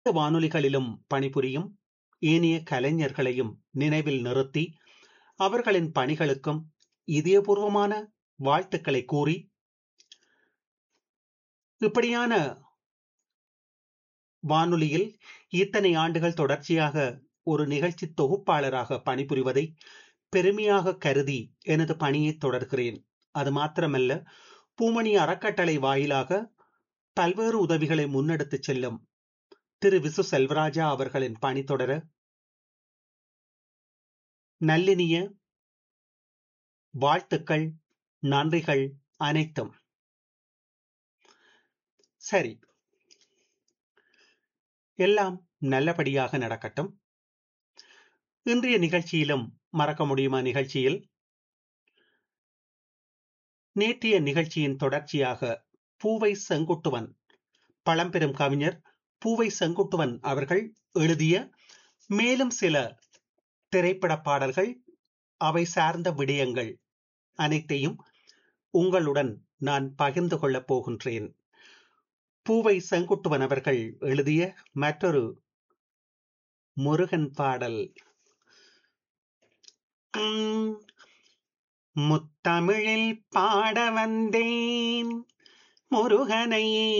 வானொலிகளிலும் பணிபுரியும் ஏனைய கலைஞர்களையும் நினைவில் நிறுத்தி அவர்களின் பணிகளுக்கும் இதயபூர்வமான வாழ்த்துக்களை கூறி இப்படியான வானொலியில் இத்தனை ஆண்டுகள் தொடர்ச்சியாக ஒரு நிகழ்ச்சி தொகுப்பாளராக பணிபுரிவதை பெருமையாக கருதி எனது பணியை தொடர்கிறேன் அது மாத்திரமல்ல பூமணி அறக்கட்டளை வாயிலாக பல்வேறு உதவிகளை முன்னெடுத்து செல்லும் திரு விசு செல்வராஜா அவர்களின் பணி தொடர நல்லினிய வாழ்த்துக்கள் நன்றிகள் அனைத்தும் சரி எல்லாம் நல்லபடியாக நடக்கட்டும் இன்றைய நிகழ்ச்சியிலும் மறக்க முடியுமா நிகழ்ச்சியில் நேற்றைய நிகழ்ச்சியின் தொடர்ச்சியாக பூவை செங்குட்டுவன் பழம்பெரும் கவிஞர் பூவை செங்குட்டுவன் அவர்கள் எழுதிய மேலும் சில திரைப்பட பாடல்கள் அவை சார்ந்த விடயங்கள் அனைத்தையும் உங்களுடன் நான் பகிர்ந்து கொள்ளப் போகின்றேன் பூவை செங்குட்டுவன் அவர்கள் எழுதிய மற்றொரு முருகன் பாடல் முத்தமிழில் பாட வந்தேன் முருகனையே